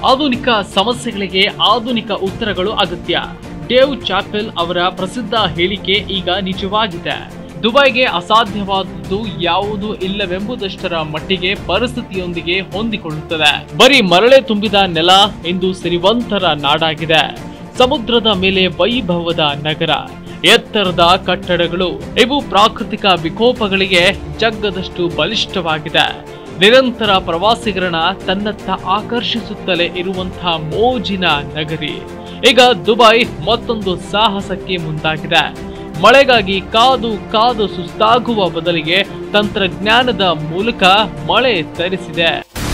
ಆಧುನಿಕ ಸಮಸ್ಯೆಗಳಿಗೆ ಆಧುನಿಕ ಉತ್ತರಗಳು ಅಗತ್ಯ ಡೇವ್ ಚಾಪೆಲ್ ಅವರ ಪ್ರಸಿದ್ಧ ಹೇಳಿಕೆ ಈಗ ನಿಜವಾಗಿದೆ ದುಬೈಗೆ ಅಸಾಧ್ಯವಾದದ್ದು ಯಾವುದೂ ಇಲ್ಲವೆಂಬುದಷ್ಟರ ಮಟ್ಟಿಗೆ ಪರಿಸ್ಥಿತಿಯೊಂದಿಗೆ ಹೊಂದಿಕೊಳ್ಳುತ್ತದೆ ಬರೀ ಮರಳೆ ತುಂಬಿದ ನೆಲ ಇಂದು ಸಿರಿವಂತರ ನಾಡಾಗಿದೆ ಸಮುದ್ರದ ಮೇಲೆ ವೈಭವದ ನಗರ ಎತ್ತರದ ಕಟ್ಟಡಗಳು ಇವು ಪ್ರಾಕೃತಿಕ ವಿಕೋಪಗಳಿಗೆ ಜಗ್ಗದಷ್ಟು ಬಲಿಷ್ಠವಾಗಿದೆ ನಿರಂತರ ಪ್ರವಾಸಿಗರನ್ನ ತನ್ನತ್ತ ಆಕರ್ಷಿಸುತ್ತಲೇ ಇರುವಂತಹ ಮೋಜಿನ ನಗರಿ ಈಗ ದುಬೈ ಮತ್ತೊಂದು ಸಾಹಸಕ್ಕೆ ಮುಂದಾಗಿದೆ ಮಳೆಗಾಗಿ ಕಾದು ಕಾದು ಸುಸ್ತಾಗುವ ಬದಲಿಗೆ ತಂತ್ರಜ್ಞಾನದ ಮೂಲಕ ಮಳೆ ತರಿಸಿದೆ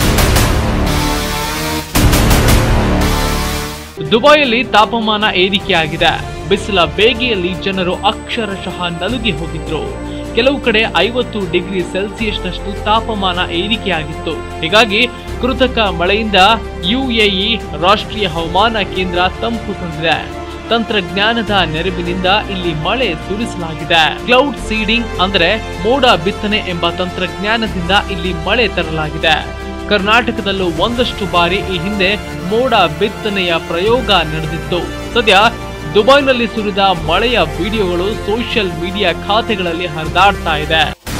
ದುಬೈಯಲ್ಲಿ ತಾಪಮಾನ ಏರಿಕೆಯಾಗಿದೆ ಬಿಸಿಲ ಬೇಗೆಯಲ್ಲಿ ಜನರು ಅಕ್ಷರಶಃ ನಲುಗಿ ಹೋಗಿದ್ರು ಕೆಲವು ಕಡೆ ಐವತ್ತು ಡಿಗ್ರಿ ಸೆಲ್ಸಿಯಸ್ನಷ್ಟು ತಾಪಮಾನ ಏರಿಕೆಯಾಗಿತ್ತು ಹೀಗಾಗಿ ಕೃತಕ ಮಳೆಯಿಂದ ಯುಎಇ ರಾಷ್ಟ್ರೀಯ ಹವಾಮಾನ ಕೇಂದ್ರ ತಂಪು ತಂದಿದೆ ತಂತ್ರಜ್ಞಾನದ ನೆರವಿನಿಂದ ಇಲ್ಲಿ ಮಳೆ ಸುರಿಸಲಾಗಿದೆ ಕ್ಲೌಡ್ ಸೀಡಿಂಗ್ ಅಂದ್ರೆ ಮೋಡ ಬಿತ್ತನೆ ಎಂಬ ತಂತ್ರಜ್ಞಾನದಿಂದ ಇಲ್ಲಿ ಮಳೆ ತರಲಾಗಿದೆ ಕರ್ನಾಟಕದಲ್ಲೂ ಒಂದಷ್ಟು ಬಾರಿ ಈ ಹಿಂದೆ ಮೋಡ ಬಿತ್ತನೆಯ ಪ್ರಯೋಗ ನಡೆದಿತ್ತು ಸದ್ಯ ದುಬೈನಲ್ಲಿ ಸುರಿದ ಮಳೆಯ ವಿಡಿಯೋಗಳು ಸೋಷಿಯಲ್ ಮೀಡಿಯಾ ಖಾತೆಗಳಲ್ಲಿ ಹರಿದಾಡ್ತಾ ಇದೆ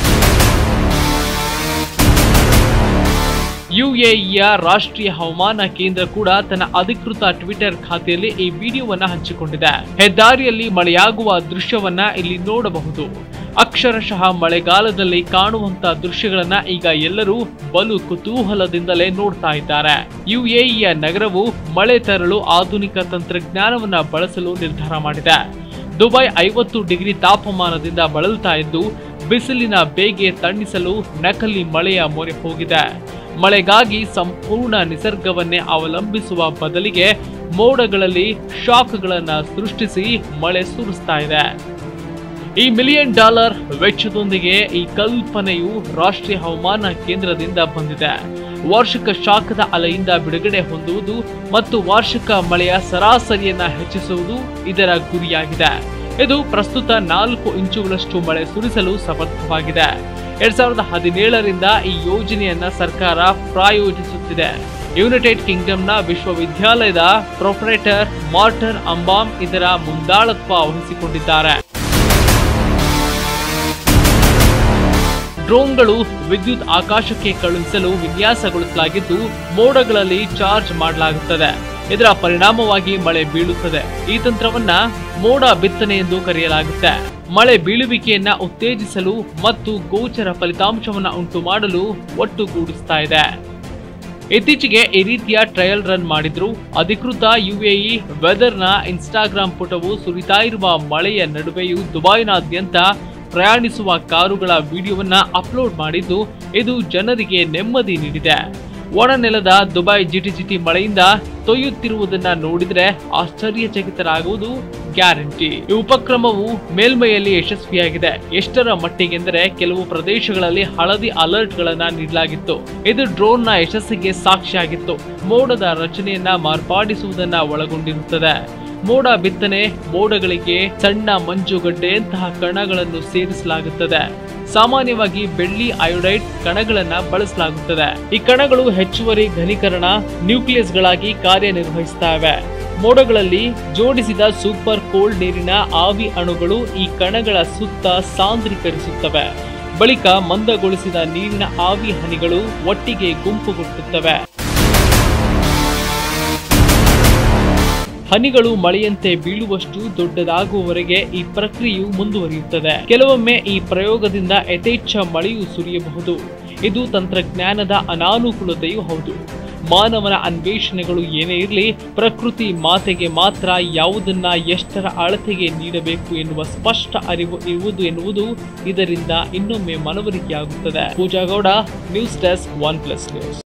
ಯುಎಇಯ ರಾಷ್ಟ್ರೀಯ ಹವಾಮಾನ ಕೇಂದ್ರ ಕೂಡ ತನ್ನ ಅಧಿಕೃತ ಟ್ವಿಟರ್ ಖಾತೆಯಲ್ಲಿ ಈ ವಿಡಿಯೋವನ್ನ ಹಂಚಿಕೊಂಡಿದೆ ಹೆದ್ದಾರಿಯಲ್ಲಿ ಮಳೆಯಾಗುವ ದೃಶ್ಯವನ್ನ ಇಲ್ಲಿ ನೋಡಬಹುದು ಅಕ್ಷರಶಃ ಮಳೆಗಾಲದಲ್ಲಿ ಕಾಣುವಂತ ದೃಶ್ಯಗಳನ್ನ ಈಗ ಎಲ್ಲರೂ ಬಲು ಕುತೂಹಲದಿಂದಲೇ ನೋಡ್ತಾ ಇದ್ದಾರೆ ಯುಎಇಯ ನಗರವು ಮಳೆ ತರಲು ಆಧುನಿಕ ತಂತ್ರಜ್ಞಾನವನ್ನ ಬಳಸಲು ನಿರ್ಧಾರ ಮಾಡಿದೆ ದುಬೈ ಐವತ್ತು ಡಿಗ್ರಿ ತಾಪಮಾನದಿಂದ ಬಳಲ್ತಾ ಇದ್ದು ಬಿಸಿಲಿನ ಬೇಗೆ ತಣ್ಣಿಸಲು ನಕಲಿ ಮಳೆಯ ಮೊರೆ ಹೋಗಿದೆ ಮಳೆಗಾಗಿ ಸಂಪೂರ್ಣ ನಿಸರ್ಗವನ್ನೇ ಅವಲಂಬಿಸುವ ಬದಲಿಗೆ ಮೋಡಗಳಲ್ಲಿ ಶಾಕ್ಗಳನ್ನ ಸೃಷ್ಟಿಸಿ ಮಳೆ ಸುರಿಸ್ತಾ ಇದೆ ಈ ಮಿಲಿಯನ್ ಡಾಲರ್ ವೆಚ್ಚದೊಂದಿಗೆ ಈ ಕಲ್ಪನೆಯು ರಾಷ್ಟ್ರೀಯ ಹವಾಮಾನ ಕೇಂದ್ರದಿಂದ ಬಂದಿದೆ ವಾರ್ಷಿಕ ಶಾಖದ ಅಲೆಯಿಂದ ಬಿಡುಗಡೆ ಹೊಂದುವುದು ಮತ್ತು ವಾರ್ಷಿಕ ಮಳೆಯ ಸರಾಸರಿಯನ್ನ ಹೆಚ್ಚಿಸುವುದು ಇದರ ಗುರಿಯಾಗಿದೆ ಇದು ಪ್ರಸ್ತುತ ನಾಲ್ಕು ಇಂಚುಗಳಷ್ಟು ಮಳೆ ಸುರಿಸಲು ಸಮರ್ಥವಾಗಿದೆ ಎರಡ್ ಸಾವಿರದ ಹದಿನೇಳರಿಂದ ಈ ಯೋಜನೆಯನ್ನ ಸರ್ಕಾರ ಪ್ರಾಯೋಜಿಸುತ್ತಿದೆ ಯುನೈಟೆಡ್ ಕಿಂಗ್ಡಮ್ನ ವಿಶ್ವವಿದ್ಯಾಲಯದ ಪ್ರೊಫರೇಟರ್ ಮಾರ್ಟರ್ ಅಂಬಾಮ್ ಇದರ ಮುಂದಾಳತ್ವ ವಹಿಸಿಕೊಂಡಿದ್ದಾರೆ ಡ್ರೋನ್ಗಳು ವಿದ್ಯುತ್ ಆಕಾಶಕ್ಕೆ ಕಳುಹಿಸಲು ವಿನ್ಯಾಸಗೊಳಿಸಲಾಗಿದ್ದು ಮೋಡಗಳಲ್ಲಿ ಚಾರ್ಜ್ ಮಾಡಲಾಗುತ್ತದೆ ಇದರ ಪರಿಣಾಮವಾಗಿ ಮಳೆ ಬೀಳುತ್ತದೆ ಈ ತಂತ್ರವನ್ನ ಮೋಡ ಬಿತ್ತನೆ ಎಂದು ಕರೆಯಲಾಗುತ್ತೆ ಮಳೆ ಬೀಳುವಿಕೆಯನ್ನ ಉತ್ತೇಜಿಸಲು ಮತ್ತು ಗೋಚರ ಫಲಿತಾಂಶವನ್ನ ಉಂಟು ಮಾಡಲು ಒಟ್ಟುಗೂಡಿಸ್ತಾ ಇದೆ ಇತ್ತೀಚೆಗೆ ಈ ರೀತಿಯ ಟ್ರಯಲ್ ರನ್ ಮಾಡಿದ್ರು ಅಧಿಕೃತ ಯುಎಇ ವೆದರ್ನ ಇನ್ಸ್ಟಾಗ್ರಾಂ ಪುಟವು ಸುರಿತಾ ಇರುವ ಮಳೆಯ ನಡುವೆಯೂ ದುಬೈನಾದ್ಯಂತ ಪ್ರಯಾಣಿಸುವ ಕಾರುಗಳ ವಿಡಿಯೋವನ್ನ ಅಪ್ಲೋಡ್ ಮಾಡಿದ್ದು ಇದು ಜನರಿಗೆ ನೆಮ್ಮದಿ ನೀಡಿದೆ ಒಣನೆಲದ ದುಬೈ ಜಿಟಿಜಿಟಿ ಮಳೆಯಿಂದ ತೊಯ್ಯುತ್ತಿರುವುದನ್ನ ನೋಡಿದ್ರೆ ಆಶ್ಚರ್ಯಚಕಿತರಾಗುವುದು ಗ್ಯಾರಂಟಿ ಈ ಉಪಕ್ರಮವು ಮೇಲ್ಮೈಯಲ್ಲಿ ಯಶಸ್ವಿಯಾಗಿದೆ ಎಷ್ಟರ ಮಟ್ಟಿಗೆಂದರೆ ಕೆಲವು ಪ್ರದೇಶಗಳಲ್ಲಿ ಹಳದಿ ಅಲರ್ಟ್ ಗಳನ್ನ ನೀಡಲಾಗಿತ್ತು ಇದು ಡ್ರೋನ್ನ ಯಶಸ್ಸಿಗೆ ಸಾಕ್ಷಿಯಾಗಿತ್ತು ಮೋಡದ ರಚನೆಯನ್ನ ಮಾರ್ಪಾಡಿಸುವುದನ್ನ ಒಳಗೊಂಡಿರುತ್ತದೆ ಮೋಡ ಬಿತ್ತನೆ ಮೋಡಗಳಿಗೆ ಸಣ್ಣ ಮಂಜುಗಡ್ಡೆಯಂತಹ ಕಣಗಳನ್ನು ಸೇರಿಸಲಾಗುತ್ತದೆ ಸಾಮಾನ್ಯವಾಗಿ ಬೆಳ್ಳಿ ಅಯೋಡೈಡ್ ಕಣಗಳನ್ನ ಬಳಸಲಾಗುತ್ತದೆ ಈ ಕಣಗಳು ಹೆಚ್ಚುವರಿ ಘನೀಕರಣ ನ್ಯೂಕ್ಲಿಯಸ್ಗಳಾಗಿ ಕಾರ್ಯನಿರ್ವಹಿಸುತ್ತವೆ ಮೋಡಗಳಲ್ಲಿ ಜೋಡಿಸಿದ ಸೂಪರ್ ಕೋಲ್ಡ್ ನೀರಿನ ಆವಿ ಅಣುಗಳು ಈ ಕಣಗಳ ಸುತ್ತ ಸಾಂದ್ರೀಕರಿಸುತ್ತವೆ ಬಳಿಕ ಮಂದಗೊಳಿಸಿದ ನೀರಿನ ಆವಿ ಹನಿಗಳು ಒಟ್ಟಿಗೆ ಗುಂಪುಗುಟ್ಟುತ್ತವೆ ಹನಿಗಳು ಮಳೆಯಂತೆ ಬೀಳುವಷ್ಟು ದೊಡ್ಡದಾಗುವವರೆಗೆ ಈ ಪ್ರಕ್ರಿಯೆಯು ಮುಂದುವರಿಯುತ್ತದೆ ಕೆಲವೊಮ್ಮೆ ಈ ಪ್ರಯೋಗದಿಂದ ಯಥೇಚ್ಛ ಮಳೆಯು ಸುರಿಯಬಹುದು ಇದು ತಂತ್ರಜ್ಞಾನದ ಅನಾನುಕೂಲತೆಯೂ ಹೌದು ಮಾನವನ ಅನ್ವೇಷಣೆಗಳು ಏನೇ ಇರಲಿ ಪ್ರಕೃತಿ ಮಾತೆಗೆ ಮಾತ್ರ ಯಾವುದನ್ನ ಎಷ್ಟರ ಅಳತೆಗೆ ನೀಡಬೇಕು ಎನ್ನುವ ಸ್ಪಷ್ಟ ಅರಿವು ಇರುವುದು ಎನ್ನುವುದು ಇದರಿಂದ ಇನ್ನೊಮ್ಮೆ ಮನವರಿಕೆಯಾಗುತ್ತದೆ Pooja Gowda news desk one plus news